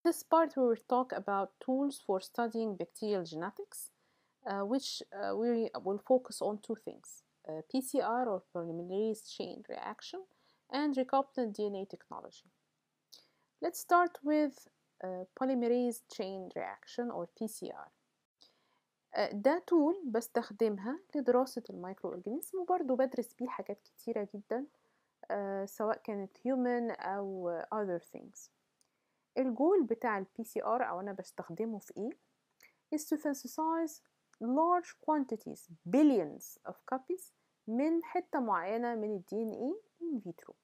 this part we will talk about tools for studying bacterial genetics, uh, which uh, we will focus on two things, uh, PCR or polymerase chain reaction and recombinant DNA technology. Let's start with polymerase chain reaction or PCR. ده تول بستخدمها لدراسة المايكرو اورجانيزم وبرضه بدرس بيه حاجات كتيرة جدا سواء كانت human أو other things الجول بتاع ال PCR أو أنا بستخدمه في إيه is to synthesize large quantities billions of copies من حتة معينة من ال DNA in vitro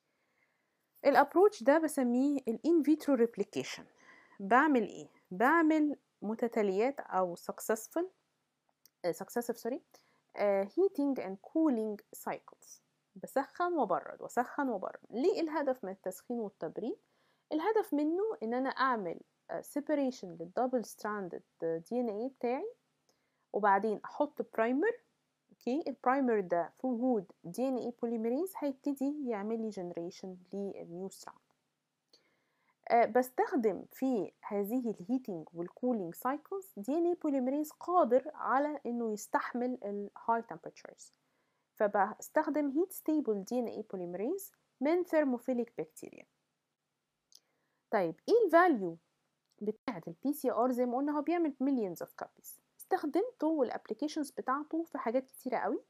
الابروتش ده بسميه ال in vitro replication بعمل ايه بعمل متتاليات او successful uh, successive sorry uh, heating and cooling cycles بسخن وبرد وسخن وبرد ليه الهدف من التسخين والتبريد الهدف منه ان انا اعمل separation للدبل ستراندد دي ان اي بتاعي وبعدين احط برايمر اوكي البرايمر ده في وجود دي ان اي بوليميريز هيبتدي يعمل لي جنريشن للنيو ستراند أه بستخدم في هذه الهيتنج والكولينج سايكلز دي ان اي بوليميريز قادر على انه يستحمل الهاي temperatures فبستخدم هيت ستيبل دي ان اي بوليميريز من ثيرموفيليك بكتيريا طيب ايه الفاليو بتاعه البي سي ار زي ما قلنا هو بيعمل مليونز اوف كوبيز استخدمته والابلكيشنز بتاعته في حاجات كتيرة قوي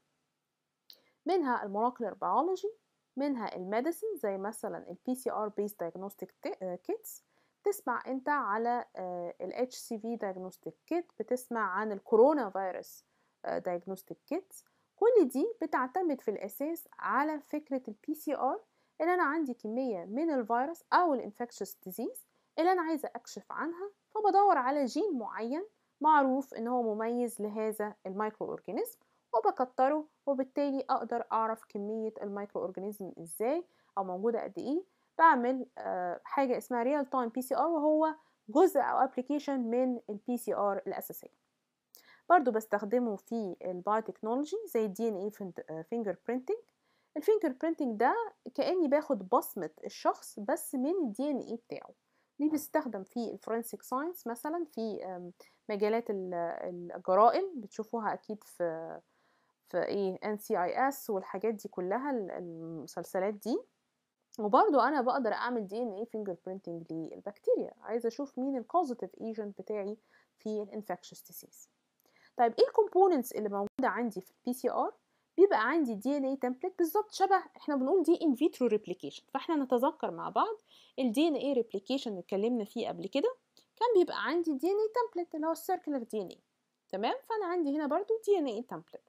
منها المولكيولر بيولوجي منها الميديسن زي مثلا البي سي ار بيس دايجنوستيك كيتس بتسمع انت على ال اتش سي في دايجنوستيك كيت بتسمع عن الكورونا فيروس دايجنوستيك كيتس كل دي بتعتمد في الاساس على فكره البي سي ار ان انا عندي كميه من الفيروس او الانفكشوس ديزيز اللي انا عايزه اكشف عنها فبدور على جين معين معروف ان هو مميز لهذا المايكرو اورجانيزم وبكتره وبالتالي اقدر اعرف كميه المايكرو اورجانيزم ازاي او موجوده قد ايه بعمل آه حاجه اسمها ريال تايم بي سي ار وهو جزء او ابلكيشن من البي سي ار الاساسيه برضو بستخدمه في البايوتكنولوجي زي الدي ان اي فينجر برينتنج الفينجر برينتنج ده كاني باخد بصمه الشخص بس من الدي ان اي بتاعه دي بتستخدم في الفورنسيك ساينس مثلا في مجالات الجرائم بتشوفوها اكيد في في ايه ان سي اي اس والحاجات دي كلها المسلسلات دي وبرضو انا بقدر اعمل دي ان اي فينجر برينتنج للبكتيريا عايزه اشوف مين الكوزيتيف ايجنت بتاعي في الانفكشوس ديسيز طيب ايه الكومبوننتس اللي موجوده عندي في البي سي ار بيبقى عندي دي ان اي تمبلت بالظبط شبه احنا بنقول دي ان فيترو ريبليكيشن فاحنا نتذكر مع بعض الدي ان اي ريبليكيشن اللي اتكلمنا فيه قبل كده كان بيبقى عندي دي ان اي تمبلت اللي هو السيركلر دي ان اي تمام فانا عندي هنا برضو دي ان اي تمبلت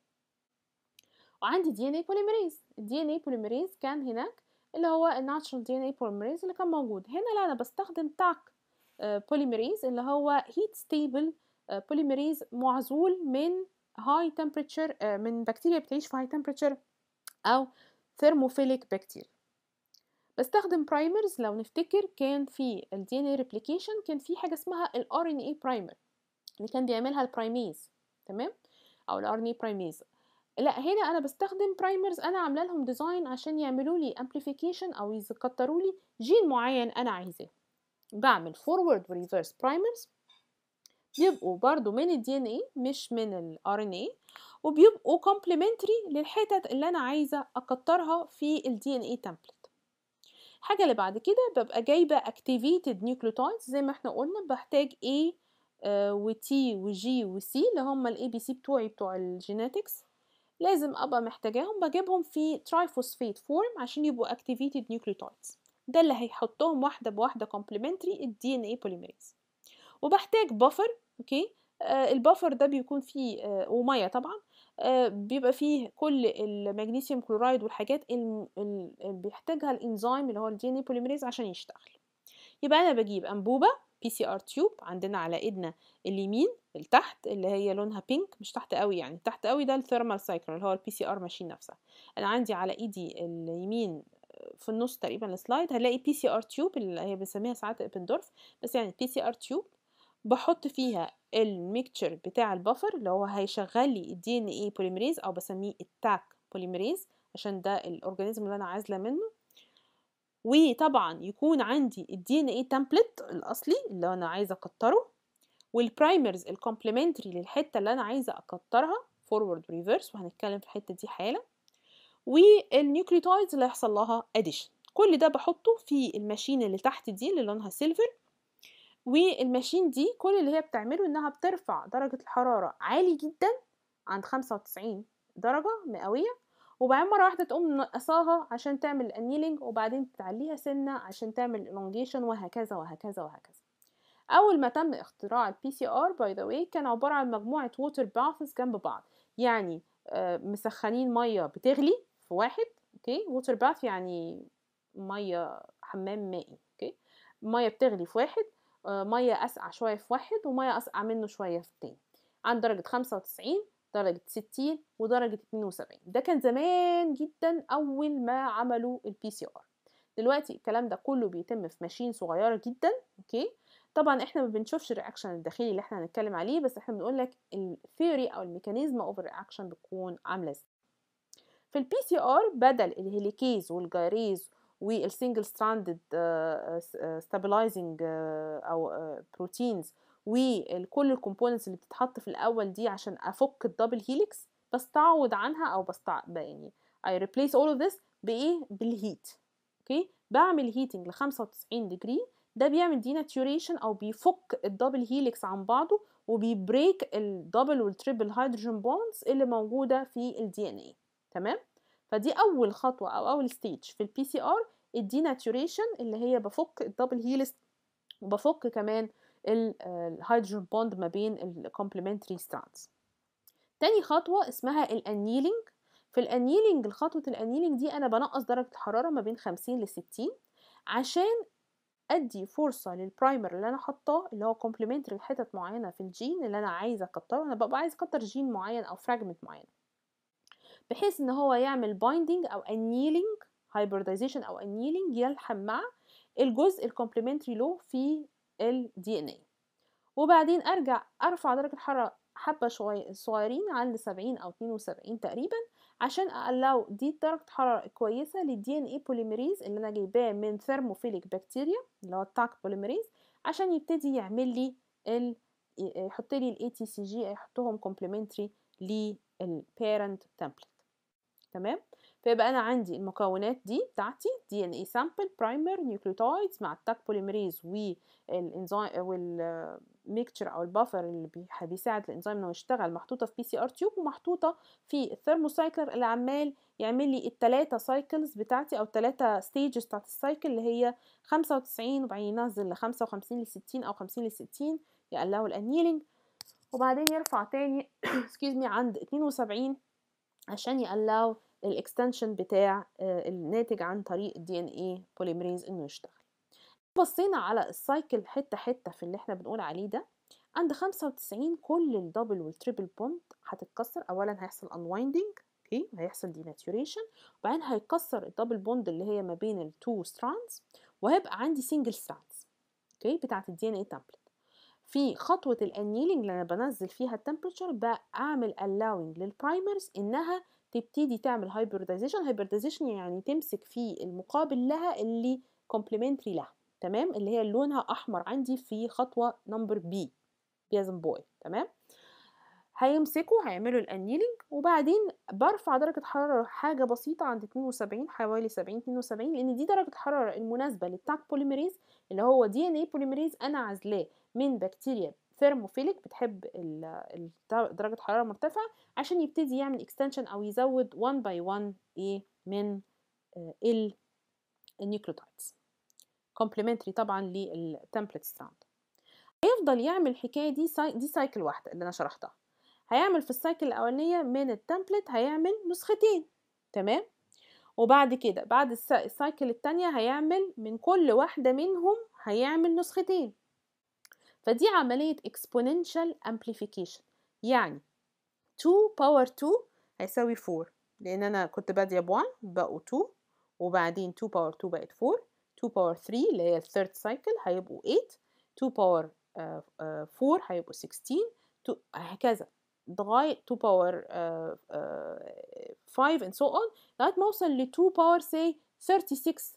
وعندي دي ان اي بوليميريز الدي ان اي بوليميريز كان هناك اللي هو الناتشرال دي ان اي بوليميريز اللي كان موجود هنا لا انا بستخدم تاك بوليميريز اللي هو هيت ستيبل بوليميريز معزول من هاي تمبريتشر من بكتيريا بتعيش في هاي تمبريتشر او ثيرموفيليك بكتيريا بستخدم برايمرز لو نفتكر كان في ال DNA replication كان في حاجة اسمها ال RNA primer اللي كان بيعملها البرايميز تمام أو ال RNA برايميز لا هنا أنا بستخدم برايمرز أنا عاملة لهم ديزاين عشان يعملوا لي amplification أو يكتروا لي جين معين أنا عايزاه بعمل forward و reverse primers بيبقوا برضو من ال DNA مش من ال RNA وبيبقوا complementary للحتت اللي أنا عايزة أكترها في ال DNA template الحاجة اللي بعد كده ببقى جايبة activated nucleotides زي ما احنا قلنا بحتاج A و T و G و C اللي هم ال ABC بتوعي بتوع الجينيتكس لازم ابقى محتاجاهم بجيبهم في ترايفوسفيت فورم عشان يبقوا activated nucleotides ده اللي هيحطهم واحدة بواحدة complementary ال DNA polymerase وبحتاج بفر اوكي آه البفر ده بيكون فيه آه وميه طبعا آه بيبقى فيه كل المغنيسيوم كلورايد والحاجات اللي بيحتاجها الانزيم اللي هو الدي ان اي بوليميريز عشان يشتغل يبقى انا بجيب انبوبه بي سي ار تيوب عندنا على ايدنا اليمين التحت اللي هي لونها بينك مش تحت قوي يعني تحت قوي ده الثيرمال سايكل اللي هو البي سي ار ماشين نفسها انا عندي على ايدي اليمين في النص تقريبا السلايد هنلاقي بي سي ار تيوب اللي هي بنسميها ساعات ابندورف بس يعني بي سي ار تيوب بحط فيها الميكتشر بتاع البفر اللي هو هيشغل لي الدي ان اي بوليميريز او بسميه التاك بوليميريز عشان ده الاورجانيزم اللي انا عازله منه وطبعا يكون عندي الدي ان اي تمبلت الاصلي اللي انا عايزه اكتره والبرايمرز الكومبلمنتري للحته اللي انا عايزه اكترها فورورد وريفرس وهنتكلم في الحته دي حالا والنيوكليوتايدز اللي هيحصل لها اديشن كل ده بحطه في الماشين اللي تحت دي اللي لونها سيلفر والماشين دي كل اللي هي بتعمله انها بترفع درجة الحرارة عالي جدا عند 95 درجة مئوية وبعدين مرة واحدة تقوم منقصاها عشان تعمل الانيلينج وبعدين تعليها سنة عشان تعمل elongation وهكذا وهكذا وهكذا أول ما تم اختراع البي سي ار باي ذا واي كان عبارة عن مجموعة ووتر باثز جنب بعض يعني مسخنين مية بتغلي في واحد اوكي ووتر باث يعني مية حمام مائي اوكي مية بتغلي في واحد مية أسقع شوية في واحد ومية أسقع منه شوية في التاني عند درجة خمسة وتسعين درجة ستين ودرجة اتنين وسبعين ده كان زمان جدا أول ما عملوا البي سي ار دلوقتي الكلام ده كله بيتم في ماشين صغيرة جدا اوكي طبعا احنا ما بنشوفش الرياكشن الداخلي اللي احنا هنتكلم عليه بس احنا بنقول لك الثيوري او الميكانيزم اوف الرياكشن بتكون عامله ازاي في البي سي ار بدل الهيليكيز والجايريز والسنجل ستراندد ستابلايزنج او بروتينز وكل الكومبوننتس اللي بتتحط في الاول دي عشان افك الدبل هيليكس بستعوض عنها او بستع يعني I replace all of this بايه بالهيت اوكي بعمل هيتنج ل 95 ديجري ده بيعمل ديناتوريشن او بيفك الدبل هيليكس عن بعضه وبيبريك الدبل والتريبل هيدروجين بوندز اللي موجوده في الدي ان اي تمام فدي اول خطوه او اول ستيج في البي سي ار الديناتوريشن اللي هي بفك الدبل هيليكس وبفك كمان الهيدروجين بوند ما بين الكومبلمنتري ستراندز تاني خطوه اسمها الانيلينج في الانيلينج خطوه الانيلينج دي انا بنقص درجه الحراره ما بين 50 ل 60 عشان ادي فرصه للبرايمر اللي انا حاطاه اللي هو كومبلمنتري لحتت معينه في الجين اللي انا عايزه اكتره انا ببقى عايز اكتر جين معين او فراجمنت معين بحيث ان هو يعمل بايندينج او انيلينج هايبردايزيشن او انيلينج يلحم مع الجزء الكومبلمنتري له في الدي ان اي وبعدين ارجع ارفع درجه الحراره حبه شويه صغيرين عند 70 او 72 تقريبا عشان اقلو دي درجه حراره كويسه للدي ان اي بوليميريز اللي انا جايباه من ثيرموفيليك بكتيريا اللي هو التاك بوليميريز عشان يبتدي يعمل لي ال يحط لي الاي تي سي جي يحطهم كومبلمنتري للبيرنت تمبلت تمام فيبقى انا عندي المكونات دي بتاعتي دي ان اي سامبل برايمر نيوكليوتايدز مع التاك بوليميريز والانزيم والميكتشر او البافر اللي بيساعد الانزيم انه يشتغل محطوطه في بي سي ار تيوب ومحطوطه في الثيرموسايكلر اللي عمال يعمل لي الثلاثه سايكلز بتاعتي او الثلاثه ستيجز بتاعت السايكل اللي هي 95 وبعدين ينزل ل 55 ل 60 او 50 ل 60 يقلعوا الانيلينج وبعدين يرفع تاني اكسكيوز مي عند 72 عشان يقلعوا الاكستنشن بتاع الناتج عن طريق الدي ان اي بوليمريز انه يشتغل بصينا على السايكل حته حته في اللي احنا بنقول عليه ده عند 95 كل الدبل والتريبل بوند هتتكسر اولا هيحصل انوايندنج اوكي هيحصل ديناتوريشن وبعدين هيتكسر الدبل بوند اللي هي ما بين التو ستراندز وهيبقى عندي سنجل ستراندز اوكي بتاعه الدي ان اي تمبلت في خطوة الانيلينج اللي انا بنزل فيها التمبريتشر بعمل allowing للبرايمرز انها تبتدي تعمل هايبردايزيشن هايبردايزيشن يعني تمسك في المقابل لها اللي كومبلمنتري لها تمام اللي هي لونها احمر عندي في خطوه نمبر بي بيزن بوي تمام هيمسكوا هيعملوا الانيلينج وبعدين برفع درجه حراره حاجه بسيطه عند 72 حوالي 70 72 لان دي درجه الحراره المناسبه للتاك بوليميريز اللي هو دي ان اي بوليميريز انا عازلاه من بكتيريا ثيرموفيليك بتحب درجة حرارة مرتفعة عشان يبتدي يعمل اكستنشن أو يزود 1 باي 1 إيه من النيوكليوتايدز كومبلمنتري طبعا للتمبلت ستراند هيفضل يعمل الحكاية دي ساي... دي سايكل واحدة اللي أنا شرحتها هيعمل في السايكل الأولانية من التمبلت هيعمل نسختين تمام وبعد كده بعد السايكل التانية هيعمل من كل واحدة منهم هيعمل نسختين فدي عملية exponential amplification يعني 2 power 2 هيساوي 4 لأن أنا كنت بادية ب 1 بقوا 2 وبعدين 2 power 2 بقت 4 2 power 3 اللي هي الثيرد سايكل هيبقوا 8 2 power 4 هيبقوا 16 هكذا لغاية 2 power 5 and so on لغاية ما أوصل ل 2 power say 36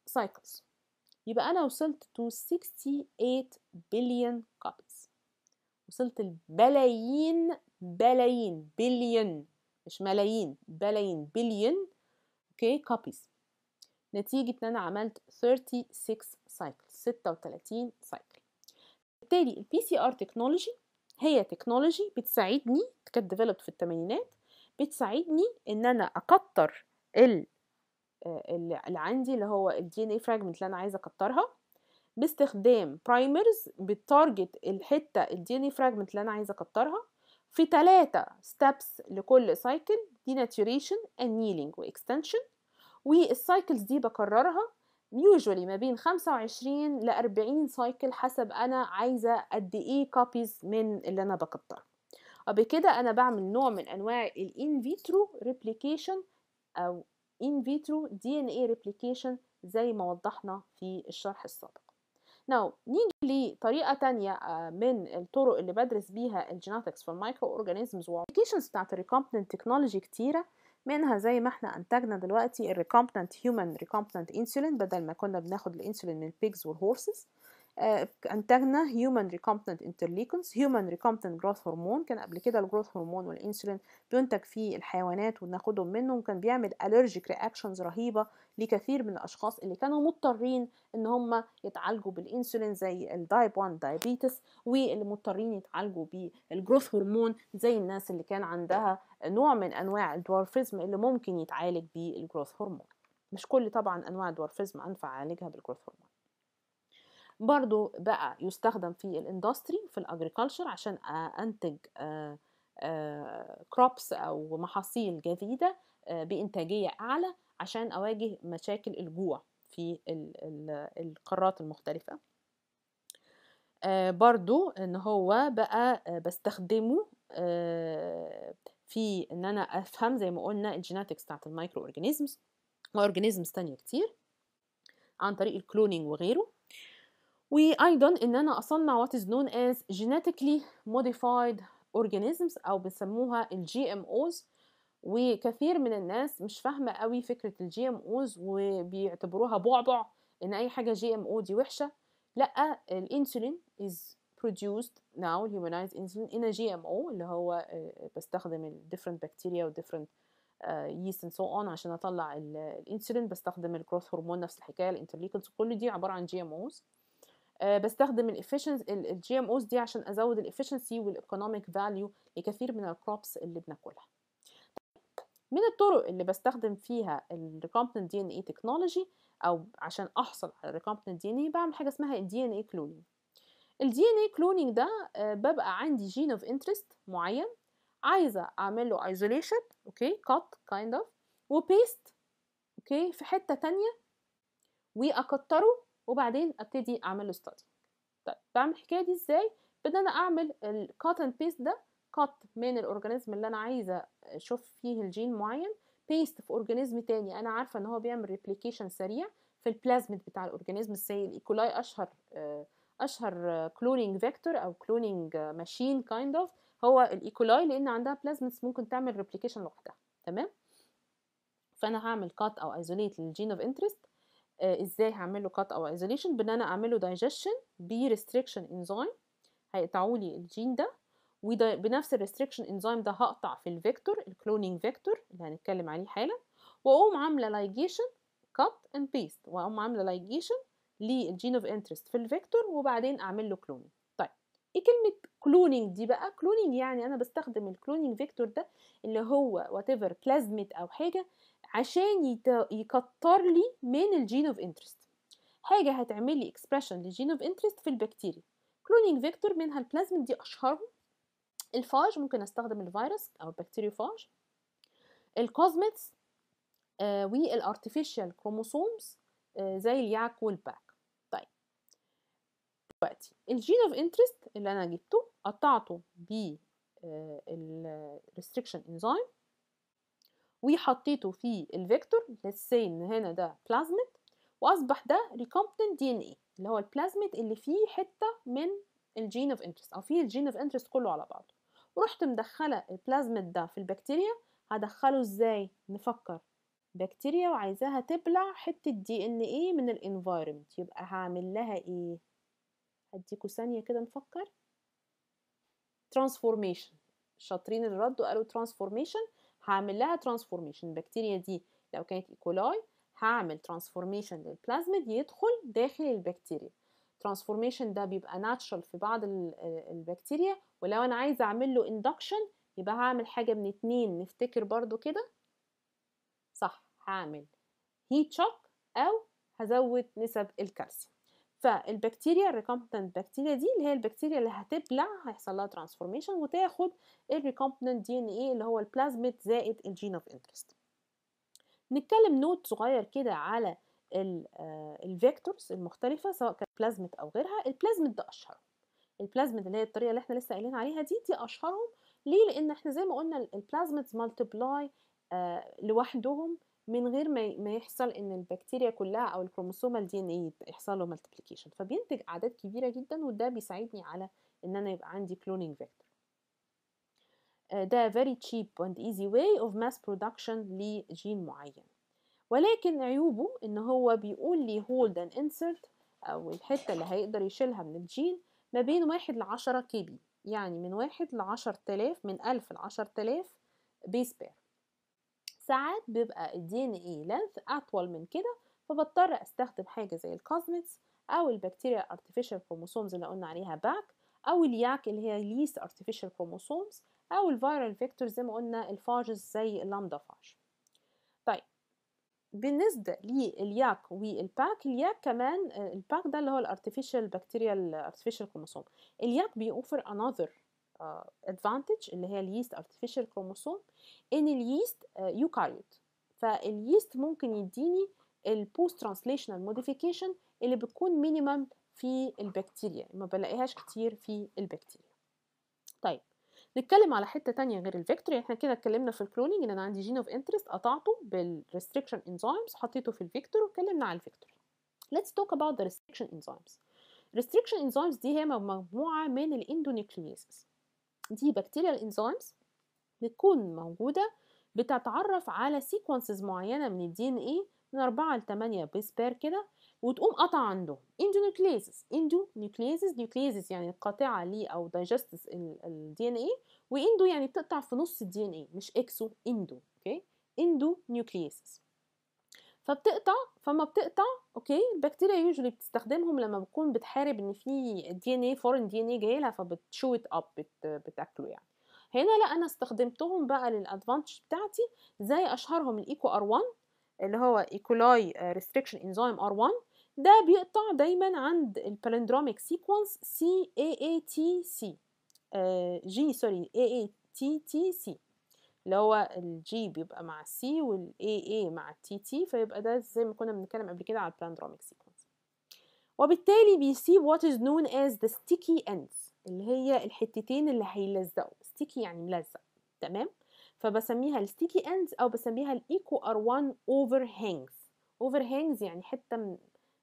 cycles يبقى أنا وصلت to 68 billion copies وصلت البلايين بلايين بليون مش ملايين بلايين بليون اوكي كوبيز نتيجة ان انا عملت 36 سايكل 36 سايكل بالتالي البي سي ار تكنولوجي هي تكنولوجي بتساعدني كانت ديفلوبد في الثمانينات بتساعدني ان انا اكتر ال اللي عندي اللي هو الدي ان اي فراجمنت اللي انا عايزه اكترها باستخدام برايمرز بتارجت الحته الدي ان اي فراجمنت اللي انا عايزه اكترها في ثلاثة ستابس لكل سايكل ديناتوريشن annealing واكستنشن والسايكلز دي بكررها يوجوالي ما بين 25 ل 40 سايكل حسب انا عايزه قد ايه كوبيز من اللي انا بكتره وبكده انا بعمل نوع من انواع الان فيترو ريبليكيشن او ان فيترو دي ان اي ريبليكيشن زي ما وضحنا في الشرح السابق ناو نيجي لطريقه تانية من الطرق اللي بدرس بيها الجيناتكس في المايكرو اورجانيزمز والابلكيشنز بتاعت الريكومبتنت تكنولوجي كتيره منها زي ما احنا انتجنا دلوقتي الريكومبتنت هيومن ريكومبتنت انسولين بدل ما كنا بناخد الانسولين من البيجز والهورسز انتجنا human recombinant interleukins human recombinant growth hormone كان قبل كده الجروث هرمون والانسولين بينتج في الحيوانات وناخدهم منهم كان بيعمل allergic reactions رهيبه لكثير من الاشخاص اللي كانوا مضطرين ان هم يتعالجوا بالانسولين زي الدايب 1 دايابيتس واللي مضطرين يتعالجوا بالجروث هرمون زي الناس اللي كان عندها نوع من انواع الدوارفيزم اللي ممكن يتعالج بالجروث هرمون مش كل طبعا انواع الدوارفيزم انفع اعالجها بالجروث هرمون برضو بقى يستخدم في الاندستري في الاجريكلتشر عشان انتج كروبس او محاصيل جديده بانتاجيه اعلى عشان اواجه مشاكل الجوع في القارات المختلفه برضو ان هو بقى بستخدمه في ان انا افهم زي ما قلنا الجيناتكس بتاعت المايكرو اورجانيزمز واورجانيزمز تانية كتير عن طريق الكلونينج وغيره وايضا ان انا اصنع what is known as genetically modified organisms او بيسموها الجي ام اوز وكثير من الناس مش فاهمه قوي فكره الجي ام اوز وبيعتبروها بعبع ان اي حاجه جي ام او دي وحشه لا الانسولين is produced now humanized insulin in a GMO اللي هو بستخدم ال different bacteria و different uh, yeast and so on عشان اطلع الانسولين بستخدم الجروث هرمون نفس الحكايه الانترليكنز كل دي عباره عن جي ام اوز أه بستخدم الافيشنس الجي ام اوز دي عشان ازود الافيشنسي والايكونوميك فاليو لكثير من الكروبس اللي بناكلها من الطرق اللي بستخدم فيها الريكومبتنت دي ان اي تكنولوجي او عشان احصل على الريكومبتنت دي ان اي بعمل حاجه اسمها الدي ان اي كلونينج الدي ان اي كلونينج ده أه ببقى عندي جين اوف انترست معين عايزه اعمل له ايزوليشن اوكي كات كايند اوف وبيست اوكي في حته تانية واكتره وبعدين ابتدي اعمل له ستادي طيب بعمل الحكايه دي ازاي بان انا اعمل الكات اند بيست ده كات من الاورجانيزم اللي انا عايزه اشوف فيه الجين معين بيست في اورجانيزم تاني انا عارفه ان هو بيعمل ريبليكيشن سريع في البلازميد بتاع الاورجانيزم زي الايكولاي اشهر اشهر كلونينج فيكتور او كلونينج ماشين كايند اوف هو الايكولاي لان عندها بلازميدز ممكن تعمل ريبليكيشن لوحدها تمام فانا هعمل كات او ايزوليت للجين اوف انترست آه ازاي هعمل له كات او ايزوليشن بان انا اعمل له دايجيشن بريستريكشن انزيم هيقطعوا لي الجين ده وبنفس الريستريكشن انزيم ده هقطع في الفيكتور الكلونينج فيكتور اللي هنتكلم عليه حالا واقوم عامله لايجيشن كات اند بيست واقوم عامله لايجيشن للجين اوف انترست في الفيكتور وبعدين اعمل له كلونينج طيب ايه كلمه كلونينج دي بقى كلونينج يعني انا بستخدم الكلونينج فيكتور ده اللي هو وات ايفر بلازميد او حاجه عشان يكتر لي من الجين اوف انترست حاجه هتعمل لي اكسبريشن للجين اوف انترست في البكتيريا كلونينج فيكتور منها البلازميد دي اشهرهم الفاج ممكن استخدم الفيروس او البكتيريوفاج الكوزمتس آه والارتفيشال كروموسومز آه زي الياك والباك طيب دلوقتي الجين اوف انترست اللي انا جبته قطعته ب الريستريكشن انزيم وحطيته في الفيكتور let's say ان هنا ده بلازميد واصبح ده ريكومبتنت دي ان اي اللي هو البلازميد اللي فيه حته من الجين اوف انترست او فيه الجين اوف انترست كله على بعضه ورحت مدخله البلازميد ده في البكتيريا هدخله ازاي نفكر بكتيريا وعايزاها تبلع حتة دي ان ايه من الانفايرمنت يبقى هعمل لها ايه هديكوا ثانية كده نفكر ترانسفورميشن شاطرين الرد وقالوا ترانسفورميشن هعمل لها ترانسفورميشن البكتيريا دي لو كانت ايكولاي هعمل ترانسفورميشن للبلازميد يدخل داخل البكتيريا ترانسفورميشن ده بيبقى ناتشرال في بعض البكتيريا ولو انا عايزه اعمل له اندكشن يبقى هعمل حاجه من اتنين نفتكر برضو كده صح هعمل هيت شوك او هزود نسب الكالسيوم فالبكتيريا الريكومبتنت بكتيريا دي اللي هي البكتيريا اللي هتبلع هيحصل لها ترانسفورميشن وتاخد الريكومبتنت دي ان ايه اللي هو البلازميد زائد الجين اوف انترست نتكلم نوت صغير كده على الفيكتورز المختلفة سواء كان بلازميد أو غيرها البلازميد ده أشهر البلازميد اللي هي الطريقة اللي احنا لسه قايلين عليها دي دي أشهرهم ليه؟ لأن احنا زي ما قلنا البلازميدز مالتبلاي لوحدهم من غير ما ما يحصل ان البكتيريا كلها او الكروموسوم دي ان ايه يحصل له مالتيبليكيشن فبينتج اعداد كبيره جدا وده بيساعدني على ان انا يبقى عندي كلونينج فيكتور ده very cheap and easy way of mass production لجين معين ولكن عيوبه ان هو بيقول لي hold and insert او الحته اللي هيقدر يشيلها من الجين ما بين واحد لعشرة كي بي يعني من واحد لعشر تلاف من ألف لعشر تلاف بيس بير ساعات بيبقى الدي ان اي لينث اطول من كده فبضطر استخدم حاجه زي الكوزمتس او البكتيريا artificial chromosomes اللي قلنا عليها باك او الياك اللي هي least artificial chromosomes او الفيرال فيكتور زي ما قلنا الفاجز زي اللامدا فاج طيب بالنسبه للياك والباك الياك كمان الباك ده اللي هو الارتفيشال بكتيريال ارتفيشال كروموسوم الياك بيوفر another ادفانتج uh, اللي هي اليست ارتفيشال كروموسوم ان اليست يوكاريوت فاليست ممكن يديني البوست ترانسليشنال موديفيكيشن اللي بتكون مينيمم في البكتيريا ما بلاقيهاش كتير في البكتيريا طيب نتكلم على حته تانية غير الفيكتور يعني احنا كده اتكلمنا في الكلونينج ان انا عندي جين اوف انترست قطعته بالريستريكشن انزيمز حطيته في الفيكتور واتكلمنا على الفيكتور let's talk about the restriction enzymes restriction enzymes دي هي مجموعه من الاندونيوكلييزز دي بكتيريال انزيمز بتكون موجوده بتتعرف على سيكونسز معينه من الدي ان ايه من 4 ل 8 بيس بير كده وتقوم قطع عندهم اندونيوكليزز اندونيوكليزز نيوكليزز يعني قاطعه ليه او دايجستس الدي ان ايه واندو يعني بتقطع في نص الدي ان ايه مش اكسو اندو اوكي اندو نيوكليزز فبتقطع فما بتقطع اوكي البكتيريا يوجولي بتستخدمهم لما بتكون بتحارب ان في دي ان ايه فورن دي ان ايه جاي لها فبتشوت اب بت بتاكله يعني هنا لا انا استخدمتهم بقى للادفانتج بتاعتي زي اشهرهم الايكو ار 1 اللي هو ايكولاي ريستريكشن انزيم ار 1 ده بيقطع دايما عند البالندروميك سيكونس سي اي اي تي سي جي سوري اي اي تي تي سي اللي هو الجي بيبقى مع السي والاي اي مع التي تي فيبقى ده زي ما كنا بنتكلم قبل كده على البالندروميك سيكونس وبالتالي بيسيب what is known as the sticky ends اللي هي الحتتين اللي هيلزقوا sticky يعني ملزق تمام فبسميها الستيكي اندز او بسميها الايكو ار 1 اوفر هانجز اوفر هانجز يعني حته من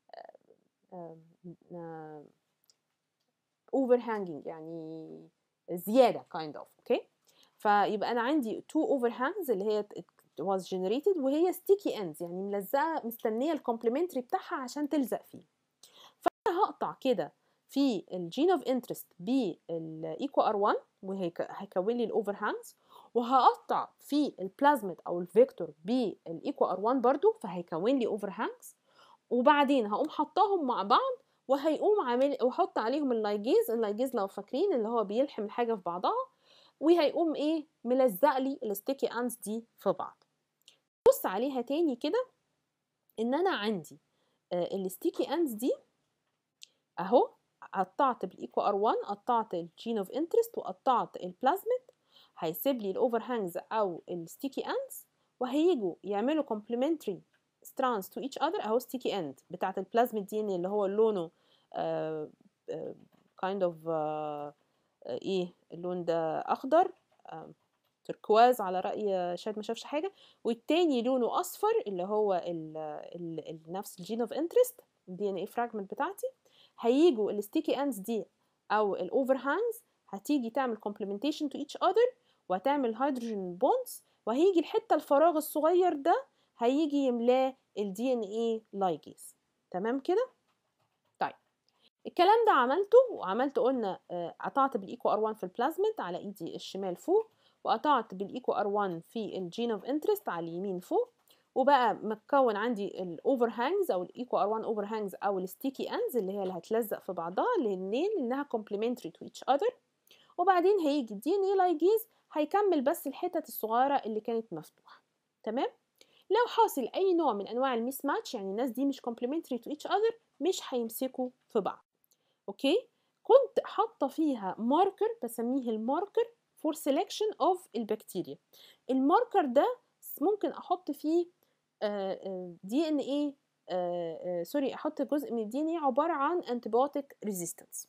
اوفر هانجينج يعني زياده kind of اوكي okay? فيبقى انا عندي تو اوفر هانجز اللي هي was generated وهي ستيكي اندز يعني ملزقه مستنيه الكومبلمنتري بتاعها عشان تلزق فيه فانا هقطع كده في الجين اوف انترست بالايكو ار 1 وهيكون لي الاوفر هانجز وهقطع في البلازميد او الفيكتور بالايكو ار 1 برضو فهيكون لي اوفر هانجز وبعدين هقوم حطاهم مع بعض وهيقوم عامل واحط عليهم اللايجيز اللايجيز لو فاكرين اللي هو بيلحم الحاجه في بعضها وهيقوم ايه ملزق لي الستيكي اندز دي في بعض بص عليها تاني كده ان انا عندي آه الستيكي اندز دي اهو قطعت بالايكو ار 1 قطعت الجين اوف انترست وقطعت البلازميد هيسيب لي الاوفر هانجز او الستيكي اندز وهيجوا يعملوا complementary strands to each other اهو ستيكي اند بتاعت البلازميد دي اللي هو لونه uh, uh, kind of uh, ايه اللون ده اخضر تركواز على راي شاهد ما شافش حاجه والتاني لونه اصفر اللي هو ال ال ال نفس الجين اوف انترست الدي ان اي فراجمنت بتاعتي هيجوا الستيكي اندز دي او الاوفر هانجز هتيجي تعمل complementation to each other وهتعمل هيدروجين بوندز وهيجي الحته الفراغ الصغير ده هيجي يملاه الدي ان ايه لايجيز تمام كده طيب الكلام ده عملته وعملت قلنا قطعت بالايكو ار 1 في البلازميد على ايدي الشمال فوق وقطعت بالايكو ار 1 في الجين اوف انترست على اليمين فوق وبقى متكون عندي الاوفر هانجز او الايكو ار 1 اوفر هانجز او الستيكي اندز اللي هي اللي هتلزق في بعضها الاثنين لانها complementary to each other وبعدين هيجي الدي ان اي لايجيز هيكمل بس الحتت الصغيره اللي كانت مفتوحه تمام لو حاصل اي نوع من انواع الميس ماتش يعني الناس دي مش complementary to each other مش هيمسكوا في بعض اوكي كنت حاطه فيها ماركر بسميه الماركر for selection of البكتيريا الماركر ده ممكن احط فيه دي ان ايه سوري احط جزء من الدي ان ايه عباره عن انتبيوتيك ريزيستنس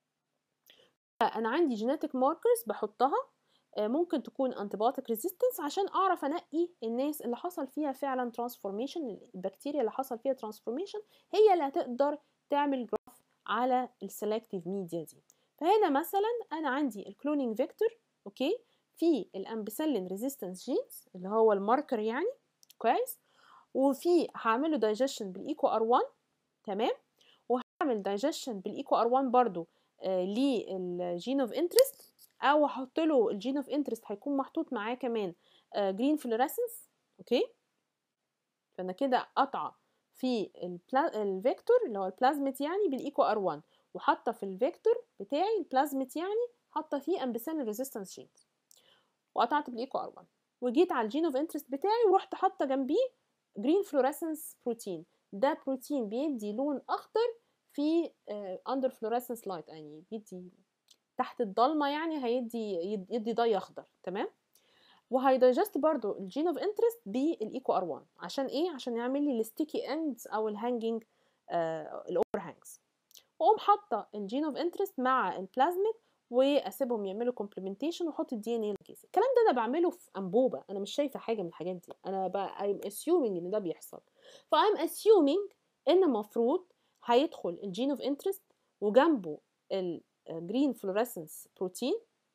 انا عندي جينيتك ماركرز بحطها ممكن تكون انتبيوتيك ريزيستنس عشان اعرف انقي الناس اللي حصل فيها فعلا ترانسفورميشن البكتيريا اللي حصل فيها ترانسفورميشن هي اللي هتقدر تعمل جراف على السلكتيف ميديا دي فهنا مثلا انا عندي الكلونينج فيكتور اوكي في الامبيسلين ريزيستنس جينز اللي هو الماركر يعني كويس وفي هعمله دايجيشن بالايكو ار 1 تمام وهعمل دايجيشن بالايكو ار 1 برضو آه للجين اوف انترست او هحط له الجين اوف انترست هيكون محطوط معاه كمان جرين فلوريسنس اوكي فانا كده قطعه في الفيكتور اللي هو البلازميت يعني بالايكو ار 1 وحاطه في الفيكتور بتاعي البلازميت يعني حاطه فيه امبيسين ريزيستنس جينز وقطعت بالايكو ار 1 وجيت على الجين اوف انترست بتاعي ورحت حاطه جنبيه جرين فلوريسنس بروتين ده بروتين بيدي لون اخضر في اندر فلوريسنس لايت يعني بيدي تحت الضلمه يعني هيدي يدي ضي اخضر تمام وهيدايجست برضو الجين اوف انترست بالايكو ار 1 عشان ايه عشان يعمل لي الستيكي اندز او الهانجنج الاوفر هانجز واقوم حاطه الجين اوف انترست مع البلازميد واسيبهم يعملوا كومبلمنتيشن واحط الدي ان اي الكيس الكلام ده انا بعمله في انبوبه انا مش شايفه حاجه من الحاجات دي انا بقى I'm assuming ان ده بيحصل فايم assuming ان المفروض هيدخل الجين اوف انترست وجنبه الجرين فلوريسنس بروتين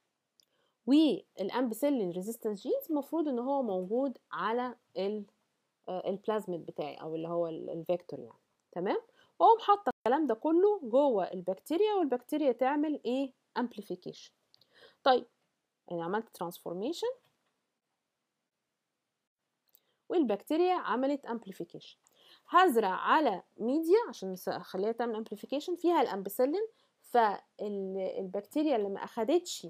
والامبيسيلين ريزيستنس جينز المفروض ان هو موجود على البلازميد بتاعي او اللي هو الفيكتور يعني تمام واقوم حاطه الكلام ده كله جوه البكتيريا والبكتيريا تعمل ايه امبليفيكيشن طيب انا عملت ترانسفورميشن والبكتيريا عملت امبليفيكيشن هزرع على ميديا عشان اخليها تعمل امبليفيكيشن فيها الامبيسيلين فالبكتيريا اللي ما اخدتش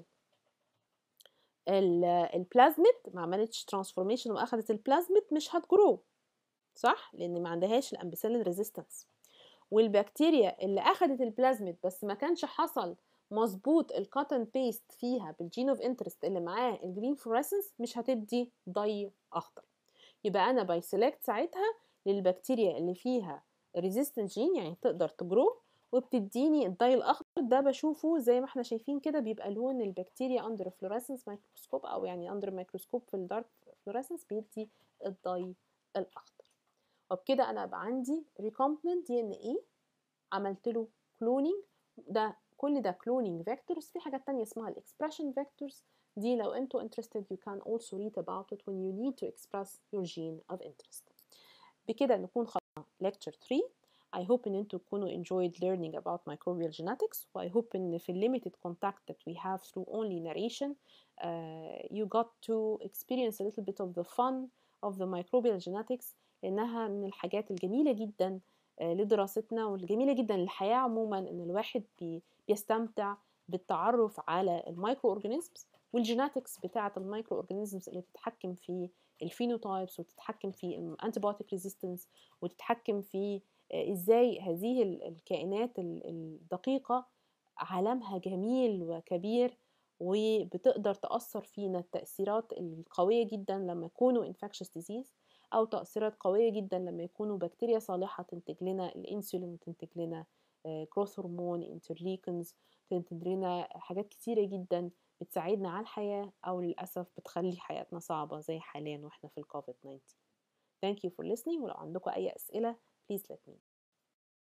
البلازميد ما عملتش ترانسفورميشن واخدت البلازميد مش هتجرو صح لان ما عندهاش الامبيسيلين ريزيستنس والبكتيريا اللي اخدت البلازميد بس ما كانش حصل مظبوط الكوتن بيست فيها بالجين اوف انترست اللي معاه الجرين فلوريسنس مش هتدي ضي اخضر يبقى انا باي سيلكت ساعتها للبكتيريا اللي فيها ريزيستنت جين يعني تقدر تجرو وبتديني الضي الاخضر ده بشوفه زي ما احنا شايفين كده بيبقى لون البكتيريا اندر فلوريسنس مايكروسكوب او يعني اندر مايكروسكوب في الدارك فلوريسنس بيدي الضي الاخضر وبكده انا بقى عندي ريكومبنت دي ان اي عملت له كلونينج ده كل ده كلونينج فيكتورز في حاجات تانية اسمها الاكسبريشن فيكتورز دي لو انتوا interested you can also read about it when you need to express your gene of interest بكده نكون خلصنا lecture 3 I hope ان انتوا تكونوا enjoyed learning about microbial genetics و I hope ان في limited contact that we have through only narration uh, you got to experience a little bit of the fun of the microbial genetics لأنها من الحاجات الجميلة جدا لدراستنا والجميلة جدا للحياة عموما إن الواحد بي بيستمتع بالتعرف على المايكرو اورجانيزمز والجيناتكس بتاعة المايكرو اورجانيزمز اللي بتتحكم في الفينوتايبس وتتحكم في الانتيبيوتيك ريزيستنس وتتحكم في ازاي هذه الكائنات الدقيقة عالمها جميل وكبير وبتقدر تأثر فينا التأثيرات القوية جدا لما يكونوا infectious disease أو تأثيرات قوية جدا لما يكونوا بكتيريا صالحة تنتج لنا الإنسولين وتنتج لنا جروث هرمون انترليكنز تنتج لنا حاجات كتيرة جدا بتساعدنا على الحياة أو للأسف بتخلي حياتنا صعبة زي حاليا وإحنا في الكوفيد 19 Thank you for listening ولو عندكم أي أسئلة please let me know